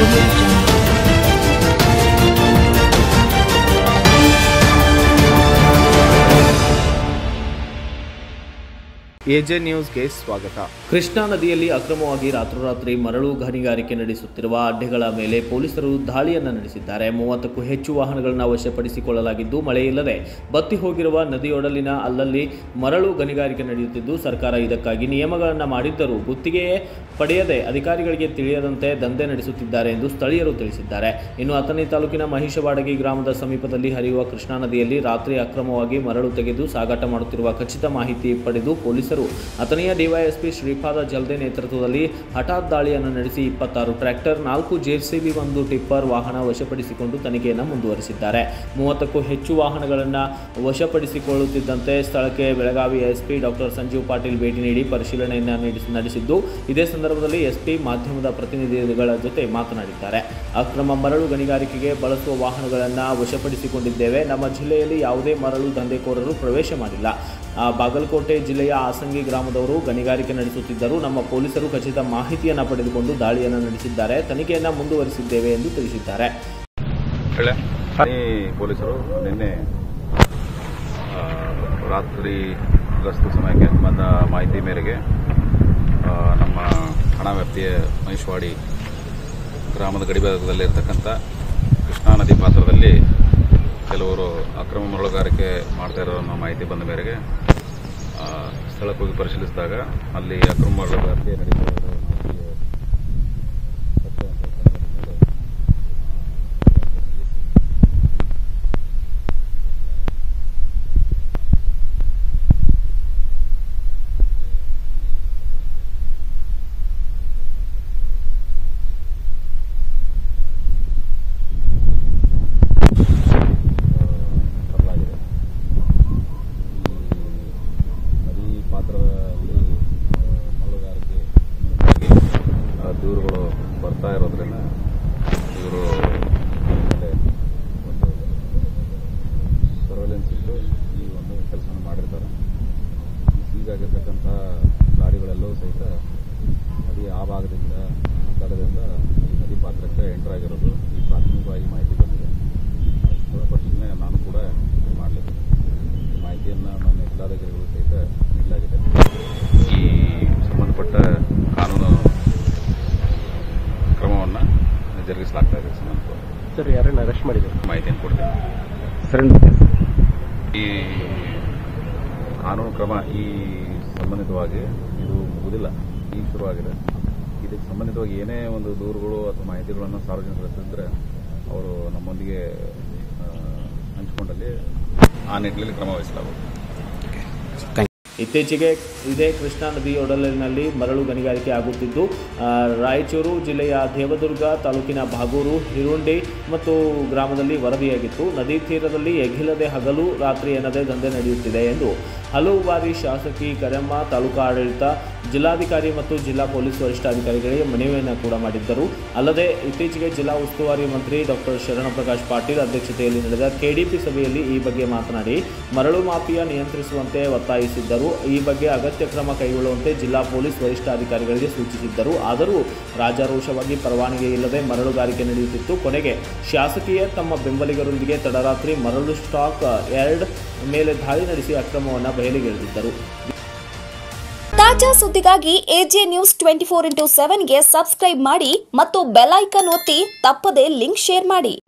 Audio Jungle. AJ ನ್ಯೂಸ್ಗೆ ಸ್ವಾಗತ ಕೃಷ್ಣಾ ನದಿಯಲ್ಲಿ ಅಕ್ರಮವಾಗಿ ರಾತ್ರೋರಾತ್ರಿ ಮರಳು ಗಣಿಗಾರಿಕೆ ನಡೆಸುತ್ತಿರುವ ಅಡ್ಡೆಗಳ ಮೇಲೆ ಪೊಲೀಸರು ದಾಳಿಯನ್ನು ನಡೆಸಿದ್ದಾರೆ ಮೂವತ್ತಕ್ಕೂ ಹೆಚ್ಚು ವಾಹನಗಳನ್ನು ವಶಪಡಿಸಿಕೊಳ್ಳಲಾಗಿದ್ದು ಮಳೆಯಿಲ್ಲದೆ ಬತ್ತಿ ಹೋಗಿರುವ ನದಿಯೊಡಲಿನ ಅಲ್ಲಲ್ಲಿ ಮರಳು ಗಣಿಗಾರಿಕೆ ನಡೆಯುತ್ತಿದ್ದು ಸರ್ಕಾರ ಇದಕ್ಕಾಗಿ ನಿಯಮಗಳನ್ನು ಮಾಡಿದ್ದರೂ ಗುತ್ತಿಗೆಯೇ ಪಡೆಯದೆ ಅಧಿಕಾರಿಗಳಿಗೆ ತಿಳಿಯದಂತೆ ದಂಧೆ ನಡೆಸುತ್ತಿದ್ದಾರೆ ಎಂದು ಸ್ಥಳೀಯರು ತಿಳಿಸಿದ್ದಾರೆ ಇನ್ನು ಅಥಣಿ ತಾಲೂಕಿನ ಮಹಿಷವಾಡಗಿ ಗ್ರಾಮದ ಸಮೀಪದಲ್ಲಿ ಹರಿಯುವ ಕೃಷ್ಣಾ ನದಿಯಲ್ಲಿ ರಾತ್ರಿ ಅಕ್ರಮವಾಗಿ ಮರಳು ತೆಗೆದು ಸಾಗಾಟ ಮಾಡುತ್ತಿರುವ ಖಚಿತ ಮಾಹಿತಿ ಪಡೆದು ಪೊಲೀಸರು ಅಥಣಿಯ ಡಿವೈಎಸ್ಪಿ ಶ್ರೀಪಾದ ಜಲ್ದೆ ನೇತೃತ್ವದಲ್ಲಿ ಹಠಾತ್ ದಾಳಿಯನ್ನು ನಡೆಸಿ ಇಪ್ಪತ್ತಾರು ಟ್ರ್ಯಾಕ್ಟರ್ ನಾಲ್ಕು ಜೆಸಿಬಿ ಒಂದು ಟಿಪ್ಪರ್ ವಾಹನ ವಶಪಡಿಸಿಕೊಂಡು ತನಿಖೆಯನ್ನು ಮುಂದುವರಿಸಿದ್ದಾರೆ ಮೂವತ್ತಕ್ಕೂ ಹೆಚ್ಚು ವಾಹನಗಳನ್ನು ವಶಪಡಿಸಿಕೊಳ್ಳುತ್ತಿದ್ದಂತೆ ಸ್ಥಳಕ್ಕೆ ಬೆಳಗಾವಿ ಎಸ್ಪಿ ಡಾಕ್ಟರ್ ಸಂಜೀವ್ ಪಾಟೀಲ್ ಭೇಟಿ ನೀಡಿ ಪರಿಶೀಲನೆಯನ್ನು ನಡೆಸಿ- ನಡೆಸಿದ್ದು ಇದೇ ಸಂದರ್ಭದಲ್ಲಿ ಎಸ್ಪಿ ಮಾಧ್ಯಮದ ಪ್ರತಿನಿಧಿಗಳ ಜೊತೆ ಮಾತನಾಡಿದ್ದಾರೆ ಅಕ್ರಮ ಮರಳು ಗಣಿಗಾರಿಕೆಗೆ ಬಳಸುವ ವಾಹನಗಳನ್ನು ವಶಪಡಿಸಿಕೊಂಡಿದ್ದೇವೆ ನಮ್ಮ ಜಿಲ್ಲೆಯಲ್ಲಿ ಯಾವುದೇ ಮರಳು ದಂಧೆಕೋರರು ಪ್ರವೇಶ ಮಾಡಿಲ್ಲ ಆ, ಬಾಗಲಕೋಟೆ ಜಿಲ್ಲೆಯ ಆಸಂಗಿ ಗ್ರಾಮದವರು ಗಣಿಗಾರಿಕೆ ನಡೆಸುತ್ತಿದ್ದರು ನಮ್ಮ ಪೊಲೀಸರು ಖಚಿತ ಮಾಹಿತಿಯನ್ನು ಪಡೆದುಕೊಂಡು ದಾಳಿಯನ್ನು ನಡೆಸಿದ್ದಾರೆ ತನಿಖೆಯನ್ನು ಮುಂದುವರಿಸಿದ್ದೇವೆ ಎಂದು ತಿಳಿಸಿದ್ದಾರೆ ಹೇಳೆ ಈ ಪೊಲೀಸರು ನಿನ್ನೆ ಆ, ರಾತ್ರಿ ಗಸ್ತು ಸಮಯಕ್ಕೆ ಬಂದ ಮಾಹಿತಿ ಮೇರೆಗೆ ಆ, ನಮ್ಮ ಹಣ ವ್ಯಾಪ್ತಿಯ ಮಹಿಷವಾಡಿ ಗ್ರಾಮದ ಗಡಿಭಾಗದಲ್ಲಿರ್ತಕ್ಕಂಥ ಕೃಷ್ಣಾ ನದಿ ಪಾತ್ರದಲ್ಲಿ ಕೆಲವರು ಅಕ್ರಮ ಮರಳುಗಾರಿಕೆ ಮಾಡ್ತಾ ಇರೋ ಅನ್ನೋ ಮಾಹಿತಿ ಬಂದ ಮೇರೆಗೆ ಆ, ಸ್ಥಳಕ್ಕೆ ಹೋಗಿ ಪರಿಶೀಲಿಸಿದಾಗ ಅಲ್ಲಿ ಅಕ್ರಮ ಮರಳುಗಾರಿಕೆ ನಡೀತಾ ಇರೋ ಮಾಹಿತಿ ಪತ್ತೆ ಅಂತ ಕಂಡು ಬಂದ ಮೇಲೆ ತರಲಾಗಿದೆ ಈ ನದಿ ಪಾತ್ರದಲ್ಲಿ ಆ, ಮರಳುಗಾರಿಕೆ ಆ, ದೂರುಗಳು ಬರ್ತಾ ಇರೋದ್ರಿಂದ ಇವರು ಮೇಲೆ ಒಂದು ಸರ್ವೆಲೆನ್ಸ್ ಇಟ್ಟು ಈ ಒಂದು ಕೆಲಸನ ಮಾಡಿರ್ತಾರೆ ಈ ಸೀಗಾಗಿರ್ತಕ್ಕಂಥ ಗಾಡಿಗಳೆಲ್ಲವೂ ಸಹಿತ ನದಿ ಆ ಭಾಗದಿಂದ ದಡದಿಂದ ಈ ನದಿ ಪಾತ್ರಕ್ಕೆ ಎಂಟರ್ ಆಗಿರೋದು ಈ ಪ್ರಾಥಮಿಕವಾಗಿ ಮಾಹಿತಿ ಬಂದಿದೆ ಸ್ಥಳ ಪರಿಶೀಲನೆ ನಾನು ಕೂಡ ಮಾಡಲಿಕ್ಕೆ ಈ ಮಾಹಿತಿಯನ್ನು ನನ್ನ ಜಿಲ್ಲಾಧಿಕಾರಿಗಳು ಸಹಿತ ನೀಡಲಾಗಿದೆ ಈ ಸಂಬಂಧಪಟ್ಟ ಕಾನೂನು ಕ್ರಮವನ್ನು ಜರುಗಿಸಲಾಗ್ತಾ ಇದೆ ಸಂಬಂಧಪಟ್ಟ ಸರ್ ಯಾರನ್ನ ಅರೆಸ್ಟ್ ಮಾಡಿದ್ರು ಮಾಹಿತಿಯನ್ನು ಕೊಡ್ತೇನೆ ಈ ಕಾನೂನು ಕ್ರಮ ಈ ಸಂಬಂಧಿತವಾಗಿ ಇದು ಮುಗುದಿಲ್ಲ ಈಗ ಶುರುವಾಗಿದೆ ಇದಕ್ಕೆ ಸಂಬಂಧಿತವಾಗಿ ಏನೇ ಒಂದು ದೂರುಗಳು ಅಥವಾ ಮಾಹಿತಿಗಳನ್ನು ಸಾರ್ವಜನಿಕರು ತಿಳಿದ್ರೆ ಅವರು ನಮ್ಮೊಂದಿಗೆ ಆ, ಹಂಚಿಕೊಂಡಲ್ಲಿ ಆ ನಿಟ್ಟಿನಲ್ಲಿ ಕ್ರಮ ವಹಿಸಲಾಗುವುದು ಇತ್ತೀಚೆಗೆ ಇದೇ ಕೃಷ್ಣಾ ನದಿಯೊಡಲಿನಲ್ಲಿ ಮರಳು ಗಣಿಗಾರಿಕೆ ಆಗುತ್ತಿದ್ದು ಆ, ರಾಯಚೂರು ಜಿಲ್ಲೆಯ ದೇವದುರ್ಗ ತಾಲೂಕಿನ ಬಾಗೂರು ಹಿರುಂಡಿ ಮತ್ತು ಗ್ರಾಮದಲ್ಲಿ ವರದಿಯಾಗಿತ್ತು ನದಿ ತೀರದಲ್ಲಿ ಎಗಿಲದೆ ಹಗಲು ರಾತ್ರಿ ಎನ್ನದೇ ದಂಧೆ ನಡೆಯುತ್ತಿದೆ ಎಂದು ಹಲವು ಬಾರಿ ಶಾಸಕಿ ಕರೆಮ್ಮ ತಾಲೂಕಾ ಆಡಳಿತ ಜಿಲ್ಲಾಧಿಕಾರಿ ಮತ್ತು ಜಿಲ್ಲಾ ಪೊಲೀಸ್ ವರಿಷ್ಠಾಧಿಕಾರಿಗಳಿಗೆ ಮನವಿಯನ್ನು ಕೂಡ ಮಾಡಿದ್ದರು ಅಲ್ಲದೆ ಇತ್ತೀಚೆಗೆ ಜಿಲ್ಲಾ ಉಸ್ತುವಾರಿ ಮಂತ್ರಿ ಡಾಕ್ಟರ್ ಶರಣಪ್ರಕಾಶ್ ಪಾಟೀಲ್ ಅಧ್ಯಕ್ಷತೆಯಲ್ಲಿ ನಡೆದ ಕೆಡಿಪಿ ಸಭೆಯಲ್ಲಿ ಈ ಬಗ್ಗೆ ಮಾತನಾಡಿ ಮರಳು ಮಾಫಿಯಾ ನಿಯಂತ್ರಿಸುವಂತೆ ಒತ್ತಾಯಿಸಿದ್ದರು ಈ ಬಗ್ಗೆ ಅಗತ್ಯ ಕ್ರಮ ಕೈಗೊಳ್ಳುವಂತೆ ಜಿಲ್ಲಾ ಪೊಲೀಸ್ ವರಿಷ್ಠಾಧಿಕಾರಿಗಳಿಗೆ ಸೂಚಿಸಿದ್ದರು ಆದರೂ ರಾಜಾರೋಷವಾಗಿ ಪರವಾನಗಿ ಇಲ್ಲದೆ ಮರಳುಗಾರಿಕೆ ನಡೆಯುತ್ತಿತ್ತು ಕೊನೆಗೆ ಶಾಸಕೀಯ ತಮ್ಮ ಬೆಂಬಲಿಗರೊಂದಿಗೆ ತಡರಾತ್ರಿ ಮರಳು ಸ್ಟಾಕ್ ಎರಡ್ ಮೇಲೆ ದಾಳಿ ನಡೆಸಿ ಅಕ್ರಮವನ್ನು ಬಯಲಿಗೆಳೆದಿದ್ದರು ತಾಜಾ ಸುದ್ದಿಗಾಗಿ AJ news twenty four into ಸೆವೆನ್ಗೆ ಸಬ್ಸ್ಕ್ರೈಬ್ ಮಾಡಿ ಮತ್ತು ಬೆಲ್ ಐಕನ್ ಒತ್ತಿ ತಪ್ಪದೇ ಲಿಂಕ್ ಶೇರ್ ಮಾಡಿ